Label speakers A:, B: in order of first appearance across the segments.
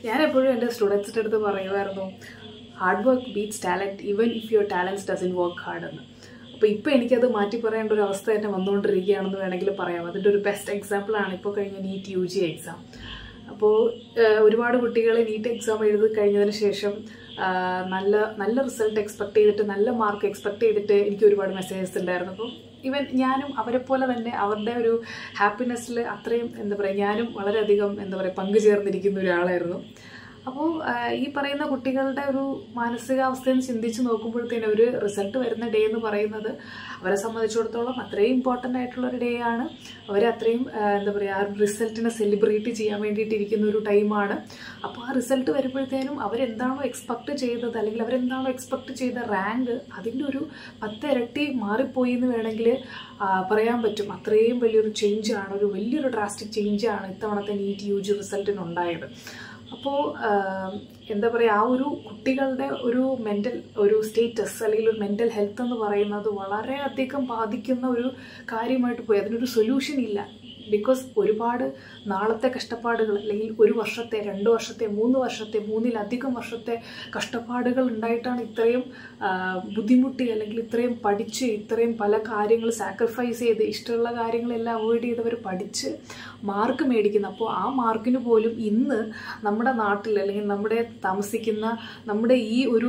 A: ഞാൻ എപ്പോഴും എൻ്റെ സ്റ്റുഡൻസിൻ്റെ അടുത്ത് പറയുമായിരുന്നു hard work beats talent even if your talents doesn't work hard എന്ന് അപ്പോൾ ഇപ്പോൾ എനിക്കത് മാറ്റി പറയേണ്ട ഒരു അവസ്ഥ തന്നെ വന്നുകൊണ്ടിരിക്കുകയാണെന്ന് വേണമെങ്കിൽ പറയാം അതിൻ്റെ ഒരു ബെസ്റ്റ് എക്സാമ്പിളാണ് ഇപ്പോൾ കഴിഞ്ഞ നീറ്റ് യു ജി എക്സാം അപ്പോൾ ഒരുപാട് കുട്ടികൾ നീറ്റ് എക്സാം എഴുതി കഴിഞ്ഞതിന് ശേഷം ആ, നല്ല നല്ല റിസൾട്ട് എക്സ്പെക്ട് ചെയ്തിട്ട് നല്ല മാർക്ക് എക്സ്പെക്ട് ചെയ്തിട്ട് എനിക്ക് ഒരുപാട് മെസ്സേജസ് ഉണ്ടായിരുന്നു അപ്പം ഇവൻ ഞാനും അവരെ പോലെ തന്നെ അവരുടെ ഒരു ഹാപ്പിനെസ്സിൽ അത്രയും എന്താ പറയുക ഞാനും വളരെയധികം എന്താ പറയുക പങ്കുചേർന്നിരിക്കുന്ന ഒരാളായിരുന്നു അപ്പോൾ ഈ പറയുന്ന കുട്ടികളുടെ ഒരു മാനസികാവസ്ഥയെന്ന് ചിന്തിച്ച് നോക്കുമ്പോഴത്തേനും ഒരു റിസൾട്ട് വരുന്ന ഡേ എന്ന് പറയുന്നത് അവരെ സംബന്ധിച്ചിടത്തോളം അത്രയും ഇമ്പോർട്ടൻ്റ് ആയിട്ടുള്ള ഒരു ഡേ ആണ് അവരെ അത്രയും ആ, എന്താ പറയുക ആ ഒരു റിസൾട്ടിനെ സെലിബ്രേറ്റ് ചെയ്യാൻ വേണ്ടിയിട്ട് ഇരിക്കുന്ന ഒരു ടൈമാണ് അപ്പോൾ ആ റിസൾട്ട് വരുമ്പോഴത്തേനും അവരെന്താണോ എക്സ്പെക്ട് ചെയ്തത് അല്ലെങ്കിൽ അവരെന്താണോ എക്സ്പെക്ട് ചെയ്ത റാങ്ക് അതിൻ്റെ ഒരു പത്ത് ഇരട്ടി മാറിപ്പോയി എന്ന് വേണമെങ്കിൽ ആ, പറയാൻ പറ്റും അത്രയും വലിയൊരു ചേഞ്ചാണ് ഒരു വലിയൊരു ഡ്രാസ്റ്റിക് ചേഞ്ചാണ് ഇത്തവണത്തെ നീറ്റ് യു ജി റിസൾട്ടിനുണ്ടായത് അപ്പോൾ എന്താ പറയുക ആ ഒരു കുട്ടികളുടെ ഒരു മെൻ്റൽ ഒരു സ്റ്റേറ്റസ് അല്ലെങ്കിൽ ഒരു മെൻ്റൽ ഹെൽത്ത് എന്ന് പറയുന്നത് വളരെയധികം ബാധിക്കുന്ന ഒരു കാര്യമായിട്ട് പോയി അതിനൊരു സൊല്യൂഷൻ ഇല്ല ബിക്കോസ് ഒരുപാട് നാളത്തെ കഷ്ടപ്പാടുകൾ അല്ലെങ്കിൽ ഒരു വർഷത്തെ രണ്ട് വർഷത്തെ മൂന്ന് വർഷത്തെ മൂന്നിലധികം വർഷത്തെ കഷ്ടപ്പാടുകൾ ഉണ്ടായിട്ടാണ് ഇത്രയും ആ, ബുദ്ധിമുട്ടി അല്ലെങ്കിൽ ഇത്രയും പഠിച്ച് ഇത്രയും പല കാര്യങ്ങൾ സാക്രിഫൈസ് ചെയ്ത് ഇഷ്ടമുള്ള കാര്യങ്ങളെല്ലാം അവോയ്ഡ് ചെയ്തവർ പഠിച്ച് മാർക്ക് മേടിക്കുന്നു അപ്പോൾ ആ മാർക്കിന് പോലും ഇന്ന് നമ്മുടെ നാട്ടിൽ അല്ലെങ്കിൽ നമ്മുടെ താമസിക്കുന്ന നമ്മുടെ ഈ ഒരു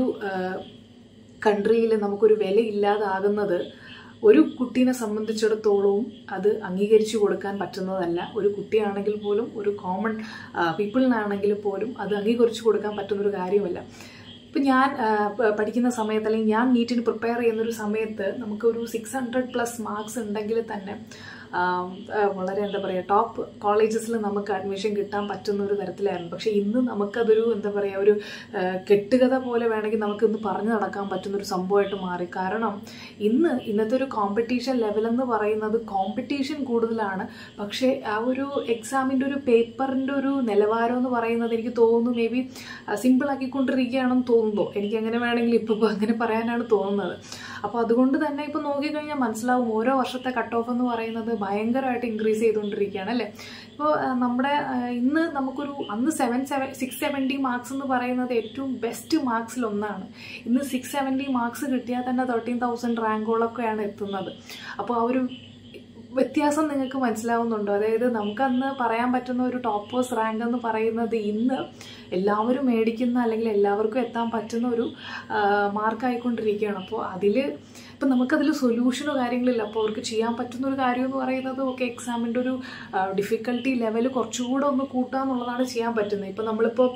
A: കൺട്രിയിൽ നമുക്കൊരു വില ഇല്ലാതാകുന്നത് ഒരു കുട്ടീനെ സംബന്ധിച്ചിടത്തോളവും അത് അംഗീകരിച്ചു കൊടുക്കാൻ പറ്റുന്നതല്ല ഒരു കുട്ടിയാണെങ്കിൽ പോലും ഒരു കോമൺ പീപ്പിളിനാണെങ്കിൽ പോലും അത് അംഗീകരിച്ചു കൊടുക്കാൻ പറ്റുന്ന ഒരു കാര്യമല്ല ഇപ്പം ഞാൻ ആ, പ- പഠിക്കുന്ന സമയത്ത് അല്ലെങ്കിൽ ഞാൻ നീറ്റിന് പ്രിപ്പയർ ചെയ്യുന്ന ഒരു സമയത്ത് നമുക്കൊരു സിക്സ് ഹൺഡ്രഡ് പ്ലസ് മാർക്സ് ഉണ്ടെങ്കിൽ തന്നെ ആ, ആ, വളരെ എന്താ പറയുക ടോപ്പ് കോളേജസിൽ നമുക്ക് അഡ്മിഷൻ കിട്ടാൻ പറ്റുന്ന ഒരു തരത്തിലായിരുന്നു പക്ഷേ ഇന്ന് നമുക്കതൊരു എന്താ പറയുക ഒരു ആ, കെട്ടുകഥ പോലെ വേണമെങ്കിൽ നമുക്കിന്ന് പറഞ്ഞു നടക്കാൻ പറ്റുന്ന ഒരു സംഭവമായിട്ട് മാറി കാരണം ഇന്ന് ഇന്നത്തെ ഒരു കോമ്പറ്റീഷൻ ലെവൽ എന്ന് പറയുന്നത് കോമ്പറ്റീഷൻ കൂടുതലാണ് പക്ഷേ ആ ഒരു എക്സാമിൻ്റെ ഒരു പേപ്പറിൻ്റെ ഒരു നിലവാരം എന്ന് പറയുന്നത് എനിക്ക് തോന്നുന്നു മേ ബി സിമ്പിൾ ആക്കിക്കൊണ്ടിരിക്കുകയാണെന്ന് തോന്നുന്നു എനിക്ക് അങ്ങനെ വേണമെങ്കിൽ ഇപ്പോൾ അങ്ങനെ പറയാനാണ് തോന്നുന്നത് അപ്പോൾ അതുകൊണ്ട് തന്നെ ഇപ്പോൾ നോക്കിക്കഴിഞ്ഞാൽ മനസ്സിലാവും ഓരോ വർഷത്തെ കട്ട് ഓഫ് എന്ന് പറയുന്നത് ഭയങ്കരമായിട്ട് ഇൻക്രീസ് ചെയ്തുകൊണ്ടിരിക്കുകയാണ് അല്ലേ ഇപ്പോൾ നമ്മുടെ ആ, ഇന്ന് നമുക്കൊരു അന്ന് seven seven six seventy marks എന്ന് പറയുന്നത് ഏറ്റവും ബെസ്റ്റ് മാർക്സിൽ ഒന്നാണ് ഇന്ന് സിക്സ് സെവൻറ്റി മാർക്സ് കിട്ടിയാൽ തന്നെ തേർട്ടീൻ തൗസൻഡ് റാങ്കോളൊക്കെയാണ് എത്തുന്നത് അപ്പോൾ ആ ഒരു വ്യത്യാസം നിങ്ങൾക്ക് മനസ്സിലാവുന്നുണ്ടോ അതായത് നമുക്കന്ന് പറയാൻ പറ്റുന്ന ഒരു ടോപ്പേഴ്സ് റാങ്ക് എന്ന് പറയുന്നത് ഇന്ന് എല്ലാവരും മേടിക്കുന്ന അല്ലെങ്കിൽ എല്ലാവർക്കും എത്താൻ പറ്റുന്ന ഒരു മാർക്കായിക്കൊണ്ടിരിക്കുകയാണ് അപ്പോൾ അതിൽ ഇപ്പം നമുക്കതിൽ സൊല്യൂഷനോ കാര്യങ്ങളില്ല അപ്പോൾ അവർക്ക് ചെയ്യാൻ പറ്റുന്ന ഒരു കാര്യം എന്ന് പറയുന്നത് ഓക്കെ എക്സാമിൻ്റെ ഒരു ഡിഫിക്കൽട്ടി ലെവൽ കുറച്ചുകൂടെ ഒന്ന് കൂട്ടുക എന്നുള്ളതാണ് ചെയ്യാൻ പറ്റുന്നത് ഇപ്പോൾ നമ്മളിപ്പോൾ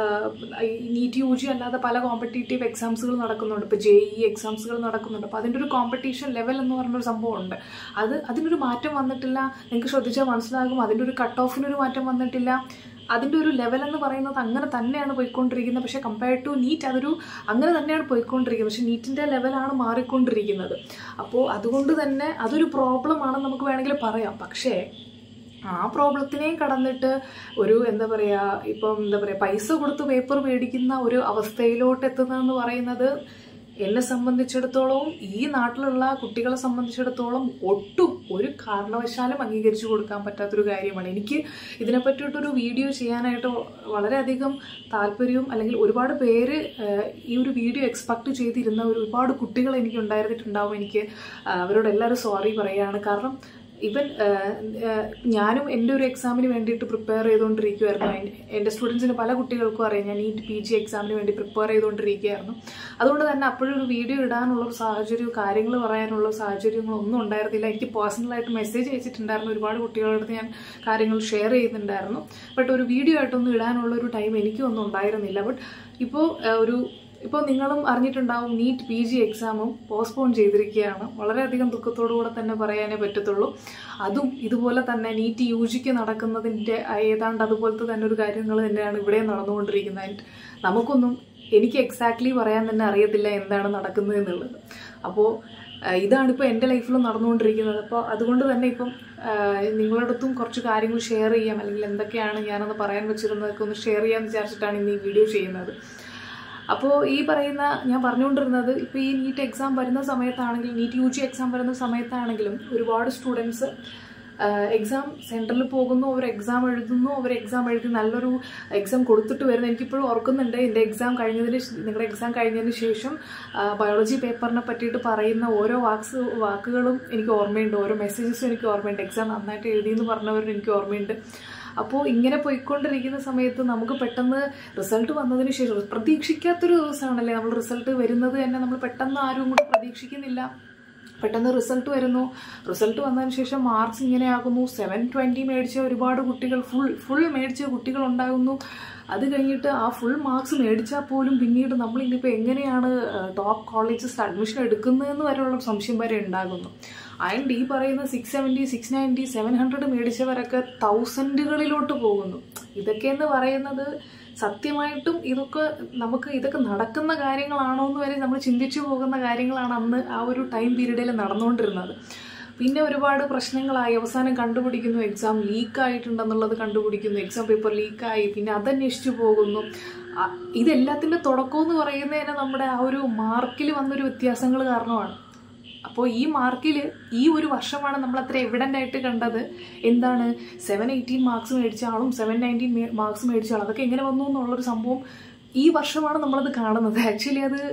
A: നീറ്റ് യു ജി അല്ലാതെ പല കോമ്പറ്റേറ്റീവ് എക്സാംസുകൾ നടക്കുന്നുണ്ട് ഇപ്പോൾ ജെ ഇ എക്സാംസുകൾ നടക്കുന്നുണ്ട് അപ്പോൾ അതിൻ്റെ ഒരു കോമ്പറ്റീഷൻ ലെവൽ എന്ന് പറഞ്ഞൊരു സംഭവമുണ്ട് അത് അതിനൊരു മാറ്റം വന്നിട്ടില്ല നിങ്ങൾക്ക് ശ്രദ്ധിച്ചാൽ മനസ്സിലാകും അതിൻ്റെ ഒരു കട്ട് ഓഫിനൊരു മാറ്റം വന്നിട്ടില്ല അതിൻ്റെ ഒരു ലെവൽ എന്ന് പറയുന്നത് അങ്ങനെ തന്നെയാണ് പോയിക്കൊണ്ടിരിക്കുന്നത് പക്ഷേ കമ്പയർ ടു നീറ്റ് അതൊരു അങ്ങനെ തന്നെയാണ് പോയിക്കൊണ്ടിരിക്കുന്നത് പക്ഷേ നീറ്റിൻ്റെ ലെവലാണ് മാറിക്കൊണ്ടിരിക്കുന്നത് അപ്പോൾ അതുകൊണ്ട് തന്നെ അതൊരു പ്രോബ്ലമാണെന്ന് നമുക്ക് വേണമെങ്കിൽ പറയാം പക്ഷേ ആ പ്രോബ്ലത്തിനെയും കടന്നിട്ട് ഒരു എന്താ പറയുക ഇപ്പം എന്താ പറയുക പൈസ കൊടുത്ത് പേപ്പർ മേടിക്കുന്ന ഒരു അവസ്ഥയിലോട്ട് എത്തുന്നതെന്ന് പറയുന്നത് എന്നെ സംബന്ധിച്ചിടത്തോളം ഈ നാട്ടിലുള്ള കുട്ടികളെ സംബന്ധിച്ചിടത്തോളം ഒട്ടും ഒരു കാരണവശാലും അംഗീകരിച്ചു കൊടുക്കാൻ പറ്റാത്തൊരു കാര്യമാണ് എനിക്ക് ഇതിനെ പറ്റിയിട്ടൊരു വീഡിയോ ചെയ്യാനായിട്ട് വളരെയധികം താല്പര്യവും അല്ലെങ്കിൽ ഒരുപാട് പേര് ആഹ്, ഈ ഒരു വീഡിയോ എക്സ്പെക്ട് ചെയ്തിരുന്ന ഒരു ഒരുപാട് കുട്ടികൾ എനിക്ക് ഉണ്ടായിരുന്നിട്ടുണ്ടാവും എനിക്ക് ആഹ്, അവരോട് എല്ലാവരും സോറി പറയുകയാണ് കാരണം ഇവൻ ഞാനും എൻ്റെ ഒരു എക്സാമിന് വേണ്ടിയിട്ട് പ്രിപ്പയർ ചെയ്തുകൊണ്ടിരിക്കുമായിരുന്നു എൻ- എൻ്റെ സ്റ്റുഡൻസിന് പല കുട്ടികൾക്കും അറിയാം ഞാൻ നീറ്റ് പി ജി എക്സാമിന് വേണ്ടി പ്രിപ്പയർ ചെയ്തുകൊണ്ടിരിക്കുകയായിരുന്നു അതുകൊണ്ട് തന്നെ അപ്പോഴൊരു വീഡിയോ ഇടാനുള്ള ഒരു സാഹചര്യവും കാര്യങ്ങൾ പറയാനുള്ള സാഹചര്യങ്ങളൊന്നും ഉണ്ടായിരുന്നില്ല എനിക്ക് പേഴ്സണലായിട്ട് മെസ്സേജ് അയച്ചിട്ടുണ്ടായിരുന്നു ഒരുപാട് കുട്ടികളുടെ അടുത്ത് ഞാൻ കാര്യങ്ങൾ ഷെയർ ചെയ്യുന്നുണ്ടായിരുന്നു ബട്ട് ഒരു വീഡിയോ ആയിട്ടൊന്നും ഇടാനുള്ള ഒരു ടൈം എനിക്കൊന്നും ഉണ്ടായിരുന്നില്ല ബട്ട് ഇപ്പോൾ ഒരു ഇപ്പോൾ നിങ്ങളും അറിഞ്ഞിട്ടുണ്ടാവും നീറ്റ് പി ജി എക്സാമും പോസ്റ്റ്പോൺ ചെയ്തിരിക്കുകയാണ് വളരെയധികം ദുഃഖത്തോടു കൂടെ തന്നെ പറയാനേ പറ്റത്തുള്ളൂ അതും ഇതുപോലെ തന്നെ നീറ്റ് യു ജിക്ക് നടക്കുന്നതിൻ്റെ ഏതാണ്ട് അതുപോലത്തെ തന്നെ ഒരു കാര്യങ്ങൾ തന്നെയാണ് ഇവിടെ നടന്നുകൊണ്ടിരിക്കുന്നത് And നമുക്കൊന്നും എനിക്ക് എക്സാക്ട്ലി പറയാൻ തന്നെ അറിയത്തില്ല എന്താണ് നടക്കുന്നത് എന്നുള്ളത് അപ്പോൾ ഇതാണിപ്പോൾ എൻ്റെ ലൈഫിൽ നടന്നുകൊണ്ടിരിക്കുന്നത് അപ്പോൾ അതുകൊണ്ട് തന്നെ ഇപ്പം ആഹ് നിങ്ങളുടെ അടുത്തും കുറച്ച് കാര്യങ്ങൾ ഷെയർ ചെയ്യാം അല്ലെങ്കിൽ എന്തൊക്കെയാണ് ഞാനൊന്ന് പറയാൻ വെച്ചിരുന്നതൊക്കെ ഒന്ന് ഷെയർ ചെയ്യാമെന്ന് വിചാരിച്ചിട്ടാണ് ഇന്ന് ഈ വീഡിയോ ചെയ്യുന്നത് അപ്പോൾ ഈ പറയുന്ന ഞാൻ പറഞ്ഞുകൊണ്ടിരുന്നത് ഇപ്പോൾ ഈ നീറ്റ് എക്സാം വരുന്ന സമയത്താണെങ്കിലും നീറ്റ് യു ജി എക്സാം വരുന്ന സമയത്താണെങ്കിലും ഒരുപാട് സ്റ്റുഡൻസ് എക്സാം സെൻറ്ററിൽ പോകുന്നു അവർ എക്സാം എഴുതുന്നു അവർ എക്സാം എഴുതി നല്ലൊരു എക്സാം കൊടുത്തിട്ട് വരുന്നു എനിക്കിപ്പോഴും ഓർക്കുന്നുണ്ട് എൻ്റെ എക്സാം കഴിഞ്ഞതിന് ശേ- നിങ്ങളുടെ എക്സാം കഴിഞ്ഞതിന് ശേഷം ബയോളജി പേപ്പറിനെ പറ്റിയിട്ട് പറയുന്ന ഓരോ വാക്സ് വാക്കുകളും എനിക്ക് ഓർമ്മയുണ്ട് ഓരോ മെസ്സേജസും എനിക്ക് ഓർമ്മയുണ്ട് എക്സാം നന്നായിട്ട് എഴുതിയെന്ന് പറഞ്ഞവർ എനിക്ക് ഓർമ്മയുണ്ട് അപ്പോൾ ഇങ്ങനെ പോയിക്കൊണ്ടിരിക്കുന്ന സമയത്ത് നമുക്ക് പെട്ടെന്ന് റിസൾട്ട് വന്നതിന് ശേഷം പ്രതീക്ഷിക്കാത്തൊരു ദിവസമാണല്ലേ നമ്മൾ റിസൾട്ട് വരുന്നത് തന്നെ നമ്മൾ പെട്ടെന്ന് ആരും കൂടെ പ്രതീക്ഷിക്കുന്നില്ല പെട്ടെന്ന് റിസൾട്ട് വരുന്നു റിസൾട്ട് വന്നതിന് ശേഷം മാർക്സ് ഇങ്ങനെ ആകുന്നു സെവൻ ട്വൻറ്റി മേടിച്ച ഒരുപാട് കുട്ടികൾ ഫുൾ ഫുൾ മേടിച്ച കുട്ടികൾ ഉണ്ടാകുന്നു അത് കഴിഞ്ഞിട്ട് ആ ഫുൾ മാർക്സ് മേടിച്ചാൽ പോലും പിന്നീട് നമ്മൾ ഇനിയിപ്പോൾ എങ്ങനെയാണ് ടോപ്പ് കോളേജസ് അഡ്മിഷൻ എടുക്കുന്നതെന്ന് വരെയുള്ള സംശയം വരെ ഉണ്ടാകുന്നു ആൻഡ് ഈ പറയുന്ന six seventy six ninety seven hundred മേടിച്ചവരൊക്കെ തൗസൻഡുകളിലോട്ട് പോകുന്നു ഇതൊക്കെയെന്ന് പറയുന്നത് സത്യമായിട്ടും ഇതൊക്കെ നമുക്ക് ഇതൊക്കെ നടക്കുന്ന കാര്യങ്ങളാണോ എന്ന് വരെ നമ്മൾ ചിന്തിച്ചു പോകുന്ന കാര്യങ്ങളാണ് അന്ന് ആ ഒരു ടൈം പീരീഡിൽ നടന്നുകൊണ്ടിരുന്നത് പിന്നെ ഒരുപാട് പ്രശ്നങ്ങളായി അവസാനം കണ്ടുപിടിക്കുന്നു എക്സാം ലീക്ക് ആയിട്ടുണ്ടെന്നുള്ളത് കണ്ടുപിടിക്കുന്നു എക്സാം പേപ്പർ ലീക്കായി പിന്നെ അതന്വേഷിച്ചു പോകുന്നു ആ, ഇതെല്ലാത്തിൻ്റെ തുടക്കം എന്ന് പറയുന്നത് തന്നെ നമ്മുടെ ആ ഒരു മാർക്കിൽ വന്നൊരു വ്യത്യാസങ്ങൾ കാരണമാണ് അപ്പോൾ ഈ മാർക്കിൽ ഈ ഒരു വർഷമാണ് നമ്മൾ അത്ര എവിഡൻ്റ് ആയിട്ട് കണ്ടത് എന്താണ് സെവൻ എയ്റ്റീൻ മാർക്സ് മേടിച്ച ആളും സെവൻ നയൻറ്റീൻ മാർക്സ് മേടിച്ച ആളും അതൊക്കെ എങ്ങനെ വന്നു എന്നുള്ളൊരു സംഭവം ഈ വർഷമാണ് നമ്മളത് കാണുന്നത് ആക്ച്വലി അത്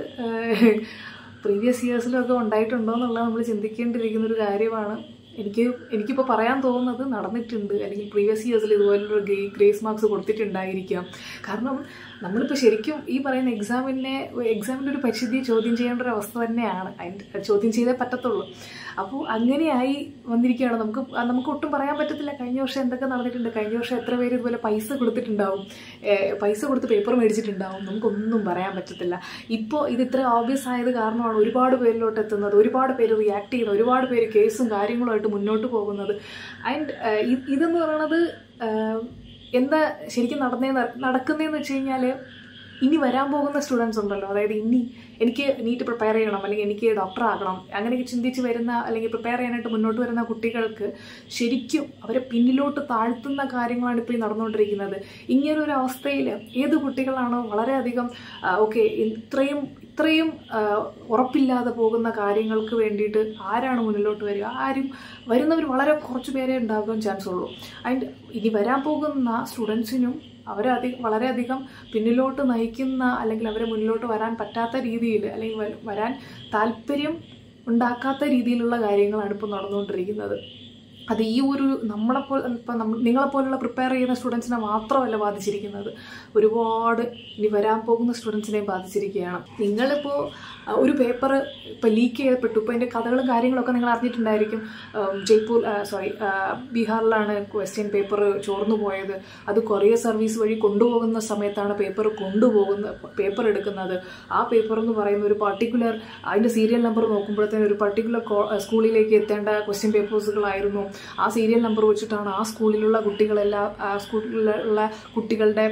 A: പ്രീവിയസ് ഇയേഴ്സിലൊക്കെ ഉണ്ടായിട്ടുണ്ടോ എന്നുള്ളത് നമ്മൾ ചിന്തിക്കേണ്ടിയിരിക്കുന്ന ഒരു കാര്യമാണ് എനിക്ക് എനിക്കിപ്പോൾ പറയാൻ തോന്നുന്നത് നടന്നിട്ടുണ്ട് അല്ലെങ്കിൽ പ്രീവിയസ് ഇയേഴ്സിൽ ഇതുപോലൊരു ഗ്രേ ഗ്രേസ് മാർക്സ് കൊടുത്തിട്ടുണ്ടായിരിക്കാം കാരണം നമ്മളിപ്പോൾ ശരിക്കും ഈ പറയുന്ന എക്സാമിനെ എക്സാമിൻ്റെ ഒരു പരിശുദ്ധിയെ ചോദ്യം ചെയ്യേണ്ട ഒരു അവസ്ഥ തന്നെയാണ് അതിൻ്റെ ചോദ്യം ചെയ്തേ പറ്റത്തുള്ളൂ അപ്പോൾ അങ്ങനെയായി വന്നിരിക്കുകയാണ് നമുക്ക് ആ നമുക്ക് ഒട്ടും പറയാൻ പറ്റത്തില്ല കഴിഞ്ഞ വർഷം എന്തൊക്കെ നടന്നിട്ടുണ്ട് കഴിഞ്ഞ വർഷം എത്ര പേര് ഇതുപോലെ പൈസ കൊടുത്തിട്ടുണ്ടാവും ഏഹ് പൈസ കൊടുത്ത് പേപ്പർ മേടിച്ചിട്ടുണ്ടാവും നമുക്കൊന്നും പറയാൻ പറ്റത്തില്ല ഇപ്പോൾ ഇത് ഇത്ര ഓബ്വിയസ് ആയത് കാരണമാണ് ഒരുപാട് പേരിലോട്ട് എത്തുന്നത് ഒരുപാട് പേര് റിയാക്ട് ചെയ്യുന്നത് ഒരുപാട് പേര് കേസും കാര്യങ്ങളുമായിട്ട് മുന്നോട്ട് പോകുന്നത് ആൻഡ് ഇതെന്ന് പറയുന്നത് ആഹ് എന്താ ശരിക്കും നടന്നേന്ന് നടക്കുന്നതെന്ന് വെച്ച് കഴിഞ്ഞാൽ ഇനി വരാൻ പോകുന്ന സ്റ്റുഡൻസ് ഉണ്ടല്ലോ അതായത് ഇനി എനിക്ക് നീറ്റ് പ്രിപ്പയർ ചെയ്യണം അല്ലെങ്കിൽ എനിക്ക് ഡോക്ടർ ആകണം അങ്ങനെയൊക്കെ ചിന്തിച്ച് വരുന്ന അല്ലെങ്കിൽ പ്രിപ്പയർ ചെയ്യാനായിട്ട് മുന്നോട്ട് വരുന്ന കുട്ടികൾക്ക് ശരിക്കും അവരെ പിന്നിലോട്ട് താഴ്ത്തുന്ന കാര്യങ്ങളാണ് ഇപ്പോൾ ഈ നടന്നുകൊണ്ടിരിക്കുന്നത് ഇങ്ങനൊരു അവസ്ഥയിൽ ഏത് കുട്ടികളാണോ വളരെയധികം ഓക്കെ ഇത്രയും ഇത്രയും ആ, ഉറപ്പില്ലാതെ പോകുന്ന കാര്യങ്ങൾക്ക് വേണ്ടിയിട്ട് ആരാണ് മുന്നിലോട്ട് വരിക ആരും വരുന്നവർ വളരെ കുറച്ച് പേരെ ഉണ്ടാകാൻ ചാൻസ് ഉള്ളൂ ആൻഡ് ഇനി വരാൻ പോകുന്ന സ്റ്റുഡൻസിനും അവരെ അധികം വളരെയധികം പിന്നിലോട്ട് നയിക്കുന്ന അല്ലെങ്കിൽ അവരെ മുന്നിലോട്ട് വരാൻ പറ്റാത്ത രീതിയിൽ അല്ലെങ്കിൽ വ- വരാൻ താല്പര്യം ഉണ്ടാക്കാത്ത രീതിയിലുള്ള കാര്യങ്ങളാണ് ഇപ്പോൾ നടന്നുകൊണ്ടിരിക്കുന്നത് അത് ഈ ഒരു നമ്മളെപ്പോലെ ഇപ്പം നമ്മൾ നിങ്ങളെപ്പോലുള്ള പ്രിപ്പയർ ചെയ്യുന്ന സ്റ്റുഡൻസിനെ മാത്രമല്ല ബാധിച്ചിരിക്കുന്നത് ഒരുപാട് ഇനി വരാൻ പോകുന്ന സ്റ്റുഡൻസിനെയും ബാധിച്ചിരിക്കുകയാണ് നിങ്ങളിപ്പോൾ അഹ്, ഒരു പേപ്പർ ഇപ്പോൾ ലീക്ക് ചെയ്യപ്പെട്ടു ഇപ്പോൾ അതിൻ്റെ കഥകളും കാര്യങ്ങളൊക്കെ നിങ്ങൾ അറിഞ്ഞിട്ടുണ്ടായിരിക്കും ഉം, ജയ്പൂർ സോറി ബീഹാറിലാണ് ക്വസ്റ്റ്യൻ പേപ്പർ ചോർന്നു പോയത് അത് കൊറിയർ സർവീസ് വഴി കൊണ്ടുപോകുന്ന സമയത്താണ് പേപ്പർ കൊണ്ടുപോകുന്ന പേപ്പർ എടുക്കുന്നത് ആ പേപ്പർ എന്ന് പറയുന്ന ഒരു പർട്ടിക്കുലർ അതിൻ്റെ സീരിയൽ നമ്പർ നോക്കുമ്പോഴത്തേനും ഒരു പർട്ടിക്കുലർ സ്കൂളിലേക്ക് എത്തേണ്ട ക്വസ്റ്റ്യൻ പേപ്പേഴ്സുകളായിരുന്നു ആ സീരിയൽ നമ്പർ വെച്ചിട്ടാണ് ആ സ്കൂളിലുള്ള കുട്ടികളെല്ലാം ആ സ്കൂളിലുള്ള കുട്ടികളുടെ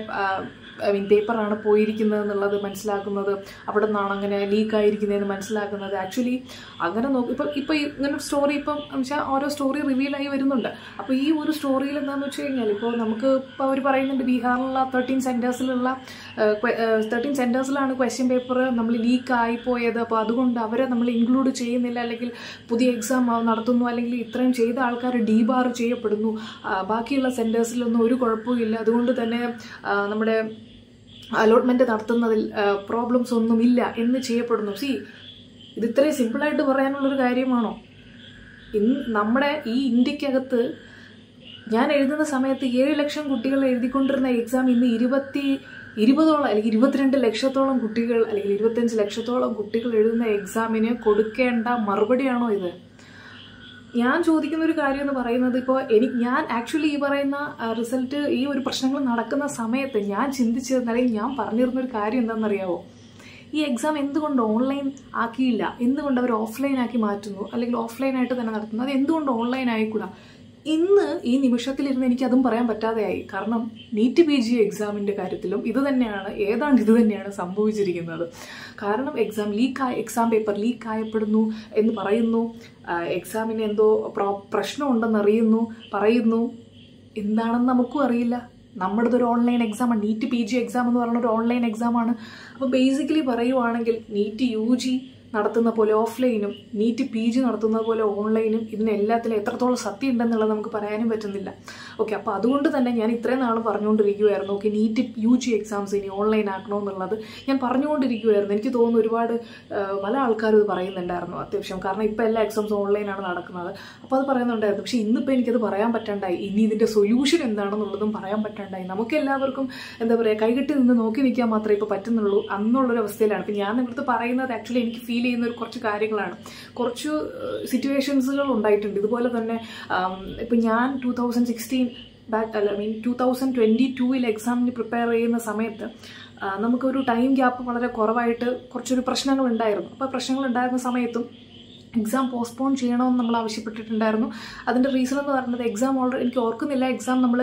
A: ഐ മീൻ പേപ്പറാണ് പോയിരിക്കുന്നത് എന്നുള്ളത് മനസ്സിലാക്കുന്നത് അവിടെ നിന്നാണ് അങ്ങനെ ലീക്ക് ആയിരിക്കുന്നതെന്ന് മനസ്സിലാക്കുന്നത് ആക്ച്വലി അങ്ങനെ നോക്കി ഇപ്പം ഇപ്പം ഇങ്ങനെ ഒരു സ്റ്റോറി ഇപ്പം വെച്ചാൽ ഓരോ സ്റ്റോറി റിവീലായി വരുന്നുണ്ട് അപ്പോൾ ഈ ഒരു സ്റ്റോറിയിൽ എന്താണെന്ന് വെച്ച് കഴിഞ്ഞാൽ ഇപ്പോൾ നമുക്ക് ഇപ്പോൾ അവർ പറയുന്നുണ്ട് ബീഹാറിലുള്ള തേർട്ടീൻ സെൻറ്റേഴ്സിലുള്ള തേർട്ടീൻ സെൻറ്റേഴ്സിലാണ് ക്വസ്റ്റ്യൻ പേപ്പർ നമ്മൾ ലീക്ക് ആയി പോയത് അപ്പോൾ അതുകൊണ്ട് അവരെ നമ്മൾ ഇൻക്ലൂഡ് ചെയ്യുന്നില്ല അല്ലെങ്കിൽ പുതിയ എക്സാം നടത്തുന്നു അല്ലെങ്കിൽ ഇത്രയും ചെയ്ത ആൾക്കാർ ഡീബാർ ചെയ്യപ്പെടുന്നു ആ, ബാക്കിയുള്ള സെൻറ്റേഴ്സിലൊന്നും ഒരു കുഴപ്പമില്ല അതുകൊണ്ട് തന്നെ ആ, നമ്മുടെ അലോട്ട്മെൻറ്റ് നടത്തുന്നതിൽ പ്രോബ്ലംസ് ഒന്നുമില്ല എന്ന് ചെയ്യപ്പെടുന്നു സി ഇത് ഇത്രയും സിമ്പിളായിട്ട് പറയാനുള്ളൊരു കാര്യമാണോ ഇന്ന് നമ്മുടെ ഈ ഇന്ത്യക്കകത്ത് ഞാൻ എഴുതുന്ന സമയത്ത് ഏഴ് ലക്ഷം കുട്ടികൾ എഴുതിക്കൊണ്ടിരുന്ന എക്സാം ഇന്ന് ഇരുപത്തി ഇരുപതോളം അല്ലെങ്കിൽ ഇരുപത്തിരണ്ട് ലക്ഷത്തോളം കുട്ടികൾ അല്ലെങ്കിൽ ഇരുപത്തഞ്ച് ലക്ഷത്തോളം കുട്ടികൾ എഴുതുന്ന എക്സാമിന് കൊടുക്കേണ്ട മറുപടിയാണോ ഇത് ഞാൻ ചോദിക്കുന്ന ഒരു കാര്യം എന്ന് പറയുന്നത് ഇപ്പോൾ എനിക്ക് ഞാൻ ആക്ച്വലി ഈ പറയുന്ന റിസൾട്ട് ഈ ഒരു പ്രശ്നങ്ങൾ നടക്കുന്ന സമയത്ത് ഞാൻ ചിന്തിച്ചിരുന്ന അല്ലെങ്കിൽ ഞാൻ പറഞ്ഞിരുന്ന ഒരു കാര്യം എന്താണെന്നറിയാവോ ഈ എക്സാം എന്തുകൊണ്ട് ഓൺലൈൻ ആക്കിയില്ല എന്തുകൊണ്ട് അവർ ഓഫ്ലൈൻ ആക്കി മാറ്റുന്നു അല്ലെങ്കിൽ ഓഫ്ലൈൻ ആയിട്ട് തന്നെ നടത്തുന്നു അത് എന്തുകൊണ്ട് ഓൺലൈൻ ആയിക്കൂടാ ഇന്ന് ഈ നിമിഷത്തിലിരുന്ന് എനിക്ക് അതും പറയാൻ പറ്റാതെയായി കാരണം നീറ്റ് പി ജി എക്സാമിൻ്റെ കാര്യത്തിലും ഇത് തന്നെയാണ് ഏതാണ്ട് ഇത് തന്നെയാണ് സംഭവിച്ചിരിക്കുന്നത് കാരണം എക്സാം ലീക്കായി എക്സാം പേപ്പർ ലീക്ക് ആയപ്പെടുന്നു എന്ന് പറയുന്നു എക്സാമിന് എന്തോ പ്രോ പ്രശ്നമുണ്ടെന്ന് അറിയുന്നു പറയുന്നു എന്താണെന്ന് നമുക്കും അറിയില്ല നമ്മുടേത് ഒരു ഓൺലൈൻ എക്സാമാണ് നീറ്റ് പി ജി എക്സാം എന്ന് പറയുന്ന ഒരു ഓൺലൈൻ എക്സാമാണ് അപ്പോൾ ബേസിക്കലി പറയുവാണെങ്കിൽ നീറ്റ് യു ജി നടത്തുന്ന പോലെ ഓഫ്ലൈനും നീറ്റ് പി ജി നടത്തുന്ന പോലെ ഓൺലൈനും ഇതിന് എല്ലാത്തിലും എത്രത്തോളം സത്യം ഉണ്ടെന്നുള്ളത് നമുക്ക് പറയാനും പറ്റുന്നില്ല ഓക്കെ അപ്പോൾ അതുകൊണ്ട് തന്നെ ഞാൻ ഇത്രയും നാൾ പറഞ്ഞുകൊണ്ടിരിക്കുമായിരുന്നു okay NEET U G exams ഇനി ഓൺലൈൻ ആക്കണമെന്നുള്ളത് ഞാൻ പറഞ്ഞുകൊണ്ടിരിക്കുമായിരുന്നു എനിക്ക് തോന്നുന്നു ഒരുപാട് ആ, പല ആൾക്കാരും ഇത് പറയുന്നുണ്ടായിരുന്നു അത്യാവശ്യം കാരണം ഇപ്പോൾ എല്ലാ എക്സാംസും ഓൺലൈനാണ് നടക്കുന്നത് അപ്പോൾ അത് പറയുന്നുണ്ടായിരുന്നു പക്ഷേ ഇന്നിപ്പോൾ എനിക്കത് പറയാൻ പറ്റാണ്ടായി ഇനി ഇതിൻ്റെ സൊല്യൂഷൻ എന്താണെന്നുള്ളതും പറയാൻ പറ്റാണ്ടായി നമുക്ക് എല്ലാവർക്കും എന്താ പറയുക കൈകെട്ടി നിന്ന് നോക്കി നിൽക്കാൻ മാത്രമേ ഇപ്പോൾ പറ്റുന്നുള്ളൂ അന്നുള്ളൊരു അവസ്ഥയിലാണ് ഇപ്പം ഞാൻ നിങ്ങളുടെ പറയുന്നത് ആക്ച്വലി എനിക്ക് ഫീൽ ചെയ്യുന്ന ഒരു കുറച്ച് കാര്യങ്ങളാണ് കുറച്ച് സിറ്റുവേഷൻസുകൾ ഉണ്ടായിട്ടുണ്ട് ഇതുപോലെ തന്നെ ഇപ്പം ഞാൻ ടൂ തൗസൻഡ് സിക്സ്റ്റീൻ ബാക്ക് അല്ല I mean two thousand twenty ടൂവിൽ എക്സാമിന് പ്രിപ്പയർ ചെയ്യുന്ന സമയത്ത് ആ, നമുക്കൊരു ടൈം ഗ്യാപ്പ് വളരെ കുറവായിട്ട് കുറച്ചൊരു പ്രശ്നങ്ങൾ ഉണ്ടായിരുന്നു അപ്പോൾ പ്രശ്നങ്ങൾ ഉണ്ടായിരുന്ന സമയത്തും എക്സാം പോസ്റ്റ്പോൺ ചെയ്യണമെന്ന് നമ്മൾ ആവശ്യപ്പെട്ടിട്ടുണ്ടായിരുന്നു അതിൻ്റെ റീസൺ എന്ന് പറയുന്നത് എക്സാം ഓൾറെഡി എനിക്ക് ഓർക്കുന്നില്ല എക്സാം നമ്മൾ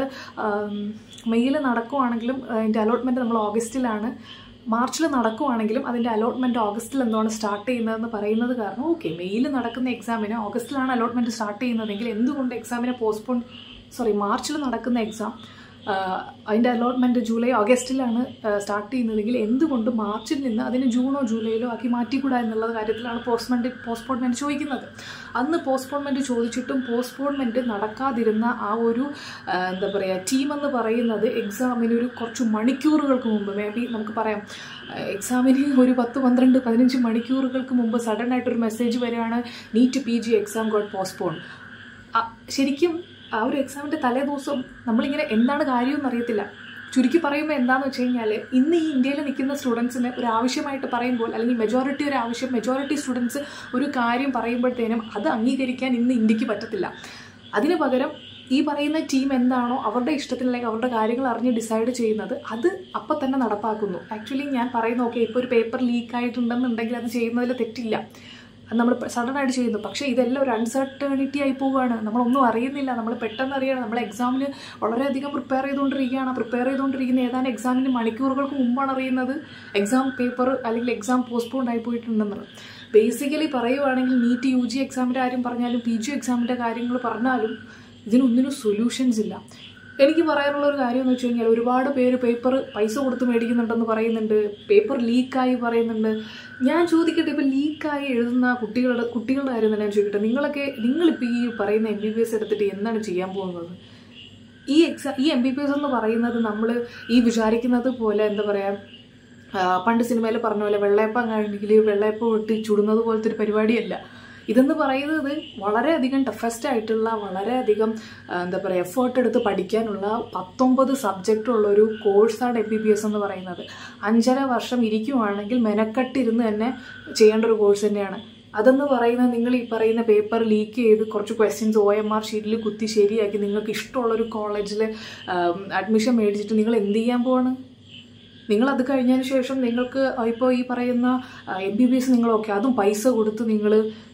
A: മെയ്യിൽ നടക്കുവാണെങ്കിലും അതിൻ്റെ അലോട്ട്മെൻറ്റ് നമ്മൾ ഓഗസ്റ്റിലാണ് മാർച്ചിൽ നടക്കുവാണെങ്കിലും അതിൻ്റെ അലോട്ട്മെൻറ്റ് ഓഗസ്റ്റിൽ എന്താണ് സ്റ്റാർട്ട് ചെയ്യുന്നതെന്ന് പറയുന്നത് കാരണം ഓക്കെ മെയ്യിൽ നടക്കുന്ന എക്സാമിന് ഓഗസ്റ്റിലാണ് അലോട്ട്മെൻറ്റ് സ്റ്റാർട്ട് ചെയ്യുന്നതെങ്കിൽ എന്തുകൊണ്ട് എക്സാമിനെ പോസ്റ്റ്പോൺ സോറി മാർച്ചിൽ നടക്കുന്ന എക്സാം അതിൻ്റെ അലോട്ട്മെൻറ്റ് ജൂലൈ ഓഗസ്റ്റിലാണ് സ്റ്റാർട്ട് ചെയ്യുന്നതെങ്കിൽ എന്തുകൊണ്ട് മാർച്ചിൽ നിന്ന് അതിന് ജൂണോ ജൂലൈയിലോ ആക്കി മാറ്റിക്കൂടാ എന്നുള്ള കാര്യത്തിലാണ് പോസ്റ്റ്മെൻറ്റ് പോസ്റ്റ്പോൺമെൻറ്റ് ചോദിക്കുന്നത് അന്ന് പോസ്റ്റ്പോൺമെൻറ്റ് ചോദിച്ചിട്ടും പോസ്റ്റ്പോൺമെൻറ്റ് നടക്കാതിരുന്ന ആ ഒരു ആ, എന്താ പറയുക ടീം എന്ന് പറയുന്നത് എക്സാമിന് ഒരു കുറച്ച് മണിക്കൂറുകൾക്ക് മുമ്പ് മേ ബി നമുക്ക് പറയാം എക്സാമിന് ഒരു പത്ത് പന്ത്രണ്ട് പതിനഞ്ച് മണിക്കൂറുകൾക്ക് മുമ്പ് സഡൻ ആയിട്ടൊരു മെസ്സേജ് വരികയാണ് NEET P G exam got postpone ശരിക്കും ആ ഒരു എക്സാമിൻ്റെ തലേ ദിവസം നമ്മളിങ്ങനെ എന്താണ് കാര്യമെന്ന് അറിയത്തില്ല ചുരുക്കി പറയുമ്പോൾ എന്താണെന്ന് വെച്ച് കഴിഞ്ഞാൽ ഇന്ന് ഈ ഇന്ത്യയിൽ നിൽക്കുന്ന സ്റ്റുഡൻസിന് ഒരു ആവശ്യമായിട്ട് പറയുമ്പോൾ അല്ലെങ്കിൽ മെജോറിറ്റി ഒരു ആവശ്യം മെജോറിറ്റി സ്റ്റുഡൻസ് ഒരു കാര്യം പറയുമ്പോഴത്തേനും അത് അംഗീകരിക്കാൻ ഇന്ന് ഇന്ത്യക്ക് പറ്റത്തില്ല അതിന് പകരം ഈ പറയുന്ന ടീം എന്താണോ അവരുടെ ഇഷ്ടത്തിന് അല്ലെങ്കിൽ അവരുടെ കാര്യങ്ങൾ അറിഞ്ഞ് ഡിസൈഡ് ചെയ്യുന്നത് അത് അപ്പം തന്നെ നടപ്പാക്കുന്നു ആക്ച്വലി ഞാൻ പറയുന്ന ഓക്കെ ഇപ്പോൾ ഒരു പേപ്പർ ലീക്ക് ആയിട്ടുണ്ടെന്നുണ്ടെങ്കിൽ അത് ചെയ്യുന്നതിൽ തെറ്റില്ല അത് നമ്മൾ സഡൻ ആയിട്ട് ചെയ്യുന്നു പക്ഷേ ഇതെല്ലാം ഒരു അൺസർട്ടണിറ്റി ആയി പോവുകയാണ് നമ്മളൊന്നും അറിയുന്നില്ല നമ്മൾ പെട്ടെന്ന് അറിയണം നമ്മൾ എക്സാമിന് വളരെയധികം പ്രിപ്പയർ ചെയ്തുകൊണ്ടിരിക്കുകയാണ് പ്രിപ്പയർ ചെയ്തുകൊണ്ടിരിക്കുന്ന ഏതാനും എക്സാമിന് മണിക്കൂറുകൾക്ക് മുമ്പാണ് അറിയുന്നത് എക്സാം പേപ്പർ അല്ലെങ്കിൽ എക്സാം പോസ്റ്റ്പോൺ ആയി പോയിട്ടുണ്ടെന്നുള്ളത് ബേസിക്കലി പറയുവാണെങ്കിൽ നീറ്റ് യു ജി എക്സാമിൻ്റെ കാര്യം പറഞ്ഞാലും പി ജി എക്സാമിൻ്റെ കാര്യങ്ങൾ പറഞ്ഞാലും ഇതിനൊന്നിനും സൊല്യൂഷൻസ് ഇല്ല എനിക്ക് പറയാനുള്ള ഒരു കാര്യം എന്ന് വെച്ച് കഴിഞ്ഞാൽ ഒരുപാട് പേര് പേപ്പർ പൈസ കൊടുത്ത് മേടിക്കുന്നുണ്ടെന്ന് പറയുന്നുണ്ട് പേപ്പർ ലീക്കായി പറയുന്നുണ്ട് ഞാൻ ചോദിക്കട്ടെ ഇപ്പം ലീക്കായി എഴുതുന്ന കുട്ടികളുടെ കുട്ടികളുടെ കാര്യം തന്നെ ഞാൻ ചോദിക്കട്ടെ നിങ്ങളൊക്കെ നിങ്ങളിപ്പോൾ ഈ പറയുന്ന എം ബി ബി എസ് എടുത്തിട്ട് എന്താണ് ചെയ്യാൻ പോകുന്നത് ഈ എക്സാ ഈ എം ബി ബി എസ് എന്ന് പറയുന്നത് നമ്മൾ ഈ വിചാരിക്കുന്നത് പോലെ എന്താ പറയുക ആ, പണ്ട് സിനിമയിൽ പറഞ്ഞ പോലെ വെള്ളയപ്പം കഴിഞ്ഞെങ്കിൽ വെള്ളയപ്പം ഇട്ട് ചുടുന്നത് പോലത്തെ ഒരു പരിപാടിയല്ല ഇതെന്ന് പറയുന്നത് വളരെയധികം ടഫസ്റ്റ് ആയിട്ടുള്ള വളരെയധികം ആ, എന്താ പറയുക എഫേർട്ട് എടുത്ത് പഠിക്കാനുള്ള പത്തൊമ്പത് സബ്ജക്റ്റുള്ള ഒരു കോഴ്സാണ് എം ബി ബി എസ് എന്ന് പറയുന്നത് അഞ്ചര വർഷം ഇരിക്കുവാണെങ്കിൽ മെനക്കെട്ടിരുന്ന് തന്നെ ചെയ്യേണ്ട ഒരു കോഴ്സ് തന്നെയാണ് അതെന്ന് പറയുന്നത് നിങ്ങൾ ഈ പറയുന്ന പേപ്പർ ലീക്ക് ചെയ്ത് കുറച്ച് ക്വസ്റ്റ്യൻസ് ഒ എം ആർ ഷീറ്റിൽ കുത്തി ശരിയാക്കി നിങ്ങൾക്ക് ഇഷ്ടമുള്ളൊരു കോളേജിൽ അഡ്മിഷൻ മേടിച്ചിട്ട് നിങ്ങൾ എന്ത് ചെയ്യാൻ പോവാണ് നിങ്ങൾ അത് കഴിഞ്ഞതിന് ശേഷം നിങ്ങൾക്ക് ഇപ്പോൾ ഈ പറയുന്ന എം ബി ബി എസ് നിങ്ങൾ ഓക്കെ അതും പൈസ കൊടുത്ത് നിങ്ങൾ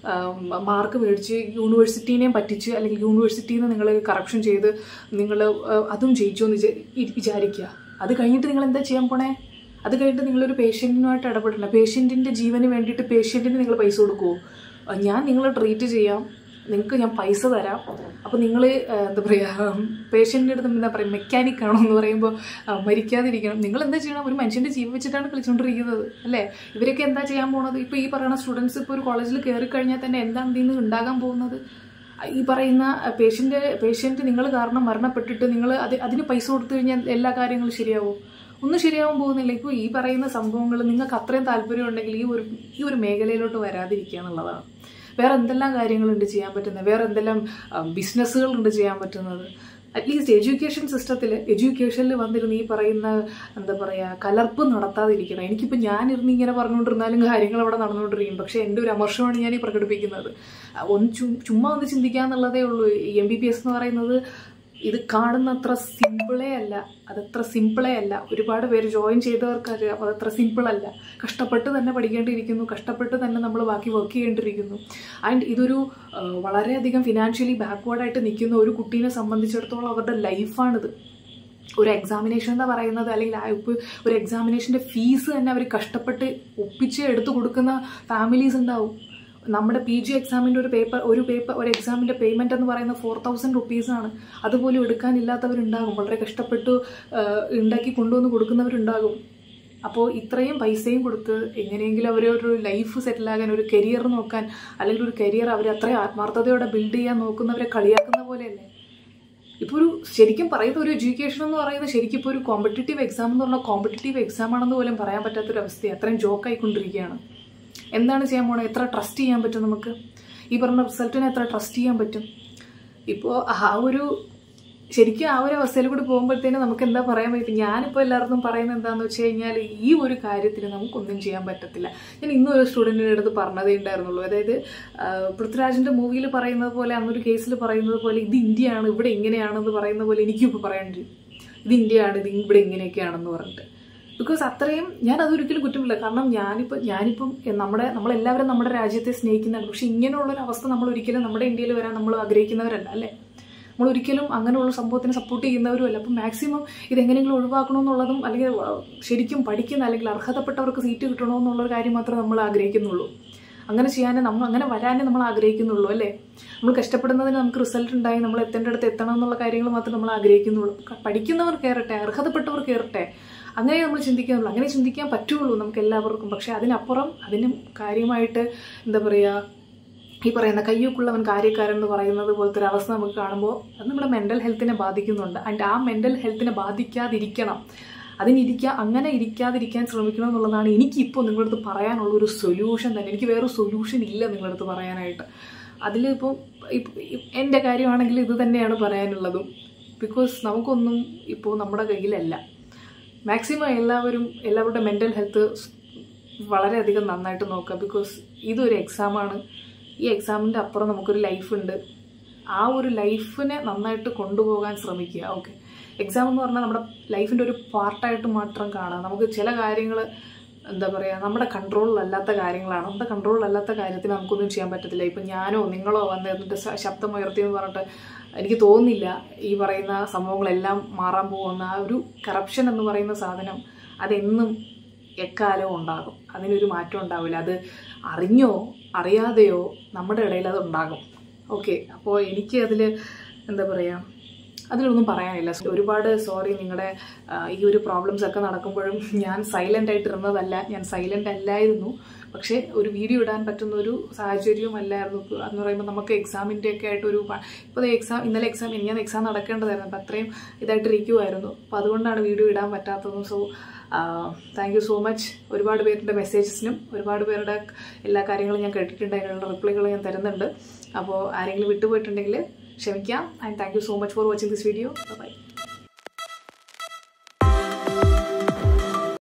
A: മാർക്ക് മേടിച്ച് യൂണിവേഴ്സിറ്റീനെയും പറ്റിച്ച് അല്ലെങ്കിൽ യൂണിവേഴ്സിറ്റിയിൽ നിന്ന് നിങ്ങൾ കറപ്ഷൻ ചെയ്ത് നിങ്ങൾ അതും ജയിച്ചു എന്ന് വിചാ- ഇ- വിചാരിക്കുക അത് കഴിഞ്ഞിട്ട് നിങ്ങൾ എന്താ ചെയ്യാൻ പോണേ അത് കഴിഞ്ഞിട്ട് നിങ്ങളൊരു പേഷ്യൻറ്റിനുമായിട്ട് ഇടപെടണം പേഷ്യൻറ്റിൻ്റെ ജീവന് വേണ്ടിയിട്ട് പേഷ്യൻറ്റിന് നിങ്ങൾ പൈസ കൊടുക്കുമോ അഹ് ഞാൻ നിങ്ങളെ ട്രീറ്റ് ചെയ്യാം നിങ്ങൾക്ക് ഞാൻ പൈസ തരാം അപ്പോൾ നിങ്ങൾ എന്താ പറയുക പേഷ്യൻ്റെ അടുത്ത് എന്താ പറയുക മെക്കാനിക് ആണോ എന്ന് പറയുമ്പോൾ ആ, മരിക്കാതിരിക്കണം നിങ്ങൾ എന്താ ചെയ്യണം ഒരു മനുഷ്യൻ്റെ ജീവൻ വെച്ചിട്ടാണ് കളിച്ചുകൊണ്ടിരിക്കുന്നത് അല്ലേ ഇവരൊക്കെ എന്താ ചെയ്യാൻ പോണത് ഇപ്പോൾ ഈ പറയുന്ന സ്റ്റുഡൻസ് ഇപ്പോൾ ഒരു കോളേജിൽ കയറി കഴിഞ്ഞാൽ തന്നെ എന്താണ് ഇതിൽ നിന്ന് ഉണ്ടാകാൻ പോകുന്നത് ഈ പറയുന്ന പേഷ്യൻ്റ് പേഷ്യൻ്റ് നിങ്ങൾ കാരണം മരണപ്പെട്ടിട്ട് നിങ്ങൾ അത് അതിന് പൈസ കൊടുത്തു കഴിഞ്ഞാൽ എല്ലാ കാര്യങ്ങളും ശരിയാവും ഒന്നും ശരിയാവാൻ പോകുന്നില്ല ഇപ്പോൾ ഈ പറയുന്ന സംഭവങ്ങൾ നിങ്ങൾക്ക് അത്രയും താല്പര്യം ഉണ്ടെങ്കിൽ ഈ ഒരു ഈ ഒരു മേഖലയിലോട്ട് വരാതിരിക്കുക എന്നുള്ളതാണ് വേറെ എന്തെല്ലാം കാര്യങ്ങളുണ്ട് ചെയ്യാൻ പറ്റുന്നത് വേറെ എന്തെല്ലാം ബിസിനസ്സുകളുണ്ട് ചെയ്യാൻ പറ്റുന്നത് അറ്റ്ലീസ്റ്റ് എഡ്യൂക്കേഷൻ സിസ്റ്റത്തിൽ എഡ്യൂക്കേഷനിൽ വന്നിരുന്ന് ഈ പറയുന്ന എന്താ പറയുക കലർപ്പ് നടത്താതിരിക്കണം എനിക്കിപ്പോൾ ഞാനിരുന്ന് ഇങ്ങനെ പറഞ്ഞുകൊണ്ടിരുന്നാലും കാര്യങ്ങൾ അവിടെ നടന്നുകൊണ്ടിരിക്കും പക്ഷേ എൻ്റെ ഒരു അമർഷമാണ് ഞാൻ ഈ പ്രകടിപ്പിക്കുന്നത് ഒന്ന് ചു- ചുമ്മാ ഒന്ന് ചിന്തിക്കാന്നുള്ളതേ ഉള്ളൂ ഈ എം ബി ബി എസ് എന്ന് പറയുന്നത് ഇത് കാണുന്നത്ര സിമ്പിളേ അല്ല അതത്ര സിമ്പിളേ അല്ല ഒരുപാട് പേര് ജോയിൻ ചെയ്തവർക്കറിയാം അതത്ര സിമ്പിൾ അല്ല കഷ്ടപ്പെട്ട് തന്നെ പഠിക്കേണ്ടിയിരിക്കുന്നു കഷ്ടപ്പെട്ട് തന്നെ നമ്മൾ ബാക്കി വർക്ക് ചെയ്യേണ്ടിയിരിക്കുന്നു ആൻഡ് ഇതൊരു ആ, വളരെയധികം ഫിനാൻഷ്യലി ബാക്ക്വേർഡായിട്ട് നിൽക്കുന്ന ഒരു കുട്ടീനെ സംബന്ധിച്ചിടത്തോളം അവരുടെ ലൈഫാണിത് ഒരു എക്സാമിനേഷൻ എന്ന് പറയുന്നത് അല്ലെങ്കിൽ ആ ഇപ്പം ഒരു എക്സാമിനേഷൻ്റെ ഫീസ് തന്നെ അവർ കഷ്ടപ്പെട്ട് ഒപ്പിച്ച് എടുത്തു കൊടുക്കുന്ന ഫാമിലീസ് ഉണ്ടാവും നമ്മുടെ പി ജി എക്സാമിൻ്റെ ഒരു പേപ്പർ ഒരു പേപ്പർ ഒരു എക്സാമിൻ്റെ പേയ്മെൻറ്റ് എന്ന് പറയുന്നത് ഫോർ തൗസൻഡ് റുപ്പീസാണ് അതുപോലും എടുക്കാനില്ലാത്തവരുണ്ടാകും വളരെ കഷ്ടപ്പെട്ടു ആ, ഉണ്ടാക്കി കൊണ്ടുവന്ന് കൊടുക്കുന്നവരുണ്ടാകും അപ്പോൾ ഇത്രയും പൈസയും കൊടുത്ത് എങ്ങനെയെങ്കിലും അവരൊരു ലൈഫ് സെറ്റിലാകാൻ ഒരു കരിയർ നോക്കാൻ അല്ലെങ്കിൽ ഒരു കരിയർ അവർ അത്രയും ആത്മാർത്ഥതയോടെ ബിൽഡ് ചെയ്യാൻ നോക്കുന്നവരെ കളിയാക്കുന്ന പോലെയല്ലേ ഇപ്പോൾ ഒരു ശരിക്കും പറയുന്ന ഒരു എഡ്യൂക്കേഷൻ എന്ന് പറയുന്നത് ശരിക്കും ഇപ്പോൾ ഒരു കോമ്പറ്റേറ്റീവ് എക്സാം എന്ന് പറഞ്ഞാൽ കോമ്പറ്റേറ്റീവ് എക്സാം ആണെന്ന് പോലും പറയാൻ പറ്റാത്തൊരു അവസ്ഥയാണ് അത്രയും ജോക്കായിക്കൊണ്ടിരിക്കുകയാണ് എന്താണ് ചെയ്യാൻ പോണത് എത്ര ട്രസ്റ്റ് ചെയ്യാൻ പറ്റും നമുക്ക് ഈ പറഞ്ഞ റിസൾട്ടിനെ എത്ര ട്രസ്റ്റ് ചെയ്യാൻ പറ്റും ഇപ്പോൾ ആ ഒരു ശരിക്കും ആ ഒരു അവസ്ഥയിൽ കൂടി പോകുമ്പോഴത്തേന് നമുക്ക് എന്താ പറയാൻ പറ്റും ഞാനിപ്പോൾ എല്ലാവർക്കും പറയുന്നത് എന്താണെന്ന് വെച്ച് കഴിഞ്ഞാൽ ഈ ഒരു കാര്യത്തിൽ നമുക്കൊന്നും ചെയ്യാൻ പറ്റത്തില്ല ഞാൻ ഇന്നും ഒരു സ്റ്റുഡൻറ്റിൻ്റെ അടുത്ത് പറഞ്ഞതേ ഉണ്ടായിരുന്നുള്ളൂ അതായത് ആ, പൃഥ്വിരാജിൻ്റെ മൂവിയിൽ പറയുന്നത് പോലെ അന്നൊരു കേസിൽ പറയുന്നത് പോലെ ഇത് ഇന്ത്യയാണ് ഇവിടെ ഇങ്ങനെയാണെന്ന് പറയുന്ന പോലെ എനിക്കും ഇപ്പോൾ പറയേണ്ടി ഇത് ഇന്ത്യയാണ് ഇത് ഇവിടെ ഇങ്ങനെയൊക്കെയാണെന്ന് പറഞ്ഞിട്ട് ബിക്കോസ് അത്രയും ഞാൻ അതൊരിക്കലും കുറ്റമില്ല കാരണം ഞാനിപ്പോൾ ഞാനിപ്പം നമ്മുടെ നമ്മളെല്ലാവരും നമ്മുടെ രാജ്യത്തെ സ്നേഹിക്കുന്നതാണ് പക്ഷെ ഇങ്ങനെയുള്ളൊരു അവസ്ഥ നമ്മൾ ഒരിക്കലും നമ്മുടെ ഇന്ത്യയിൽ വരാൻ നമ്മൾ ആഗ്രഹിക്കുന്നവരല്ല അല്ലേ നമ്മൾ ഒരിക്കലും അങ്ങനെയുള്ള സംഭവത്തിന് സപ്പോർട്ട് ചെയ്യുന്നവരും അല്ല അപ്പം മാക്സിമം ഇതെങ്ങനെയെങ്കിലും ഒഴിവാക്കണമെന്നുള്ളതും അല്ലെങ്കിൽ വ- ശരിക്കും പഠിക്കുന്ന അല്ലെങ്കിൽ അർഹതപ്പെട്ടവർക്ക് സീറ്റ് കിട്ടണമെന്നുള്ളൊരു കാര്യം മാത്രമേ നമ്മൾ ആഗ്രഹിക്കുന്നുള്ളൂ അങ്ങനെ ചെയ്യാനേ നമ്മൾ അങ്ങനെ വരാനേ നമ്മൾ ആഗ്രഹിക്കുന്നുള്ളൂ അല്ലേ നമ്മൾ കഷ്ടപ്പെടുന്നതിന് നമുക്ക് റിസൾട്ട് ഉണ്ടായി നമ്മൾ എത്തേണ്ടടുത്ത് എത്തണം എന്നുള്ള കാര്യങ്ങൾ മാത്രമേ നമ്മൾ ആഗ്രഹിക്കുന്നുള്ളൂ ക- പഠിക്കുന്നവർ കയറട്ടെ അർഹതപ്പെട്ടവർ കയറട്ടെ അങ്ങനെ നമ്മൾ ചിന്തിക്കുന്നുള്ളൂ അങ്ങനെ ചിന്തിക്കാൻ പറ്റുള്ളൂ നമുക്ക് എല്ലാവർക്കും പക്ഷെ അതിനപ്പുറം അതിന് കാര്യമായിട്ട് എന്താ പറയുക ഈ പറയുന്ന കയ്യൊക്കുള്ളവൻ കാര്യക്കാരൻ എന്ന് പറയുന്നത് പോലത്തെ ഒരു അവസ്ഥ നമുക്ക് കാണുമ്പോൾ അത് നമ്മുടെ മെൻ്റൽ ഹെൽത്തിനെ ബാധിക്കുന്നുണ്ട് ആൻഡ് ആ മെൻ്റൽ ഹെൽത്തിനെ ബാധിക്കാതിരിക്കണം അതിനിരിക്കുക അങ്ങനെ ഇരിക്കാതിരിക്കാൻ ശ്രമിക്കണം എന്നുള്ളതാണ് എനിക്കിപ്പോൾ നിങ്ങളുടെ അടുത്ത് പറയാനുള്ള ഒരു സൊല്യൂഷൻ തന്നെ എനിക്ക് വേറെ സൊല്യൂഷൻ ഇല്ല നിങ്ങളുടെ അടുത്ത് പറയാനായിട്ട് അതിലിപ്പോൾ എൻ്റെ കാര്യമാണെങ്കിൽ ഇത് തന്നെയാണ് പറയാനുള്ളതും ബിക്കോസ് നമുക്കൊന്നും ഇപ്പോൾ നമ്മുടെ കയ്യിലല്ല മാക്സിമം എല്ലാവരും എല്ലാവരുടെ മെൻ്റൽ ഹെൽത്ത് വളരെയധികം നന്നായിട്ട് നോക്കുക ബിക്കോസ് ഇതൊരു എക്സാമാണ് ഈ എക്സാമിൻ്റെ അപ്പുറം നമുക്കൊരു ലൈഫുണ്ട് ആ ഒരു ലൈഫിനെ നന്നായിട്ട് കൊണ്ടുപോകാൻ ശ്രമിക്കുക ഓക്കെ എക്സാം എന്ന് പറഞ്ഞാൽ നമ്മുടെ ലൈഫിൻ്റെ ഒരു പാർട്ടായിട്ട് മാത്രം കാണുക നമുക്ക് ചില കാര്യങ്ങൾ എന്താ പറയുക നമ്മുടെ കൺട്രോളിലല്ലാത്ത കാര്യങ്ങളാണ് നമ്മുടെ കൺട്രോളിലല്ലാത്ത കാര്യത്തിന് നമുക്കൊന്നും ചെയ്യാൻ പറ്റത്തില്ല ഇപ്പം ഞാനോ നിങ്ങളോ വന്ന് എന്നിട്ട് ശ- ശബ്ദം ഉയർത്തിയെന്ന് പറഞ്ഞിട്ട് എനിക്ക് തോന്നുന്നില്ല ഈ പറയുന്ന സംഭവങ്ങളെല്ലാം മാറാൻ പോകുന്ന ആ ഒരു കറപ്ഷൻ എന്ന് പറയുന്ന സാധനം അതെന്നും എക്കാലവും ഉണ്ടാകും അതിനൊരു മാറ്റം ഉണ്ടാവില്ല അത് അറിഞ്ഞോ അറിയാതെയോ നമ്മുടെ ഇടയിൽ അത് ഉണ്ടാകും ഓക്കെ അപ്പോൾ എനിക്ക് അതിൽ എന്താ പറയുക അതിലൊന്നും പറയാനില്ല ഒരുപാട് സോറി നിങ്ങളുടെ ആ, ഈ ഒരു പ്രോബ്ലംസ് ഒക്കെ നടക്കുമ്പോഴും ഞാൻ സൈലൻ്റ് ആയിട്ട് ഇരുന്നതല്ല ഞാൻ സൈലൻ്റ് അല്ലായിരുന്നു പക്ഷേ ഒരു വീഡിയോ ഇടാൻ പറ്റുന്ന ഒരു സാഹചര്യവും അല്ലായിരുന്നു ഇപ്പൊ എന്ന് പറയുമ്പോൾ നമുക്ക് എക്സാമിൻ്റെ ഒക്കെ ആയിട്ട് ഒരു ഇപ്പോൾ എക്സാം ഇന്നലെ എക്സാം ഞാൻ എക്സാം നടക്കേണ്ടതായിരുന്നു അപ്പം അത്രയും ഇതായിട്ട് ഇരിക്കുമായിരുന്നു അപ്പോൾ അതുകൊണ്ടാണ് വീഡിയോ ഇടാൻ പറ്റാത്തതും so thank you so much ഒരുപാട് പേരുടെ മെസ്സേജസിനും ഒരുപാട് പേരുടെ എല്ലാ കാര്യങ്ങളും ഞാൻ കേട്ടിട്ടുണ്ട് അതിനുള്ള റിപ്ലൈകൾ ഞാൻ തരുന്നുണ്ട് അപ്പോൾ ആരെങ്കിലും വിട്ടുപോയിട്ടുണ്ടെങ്കിൽ ക്ഷമിക്കാം and thank you so much for watching this video by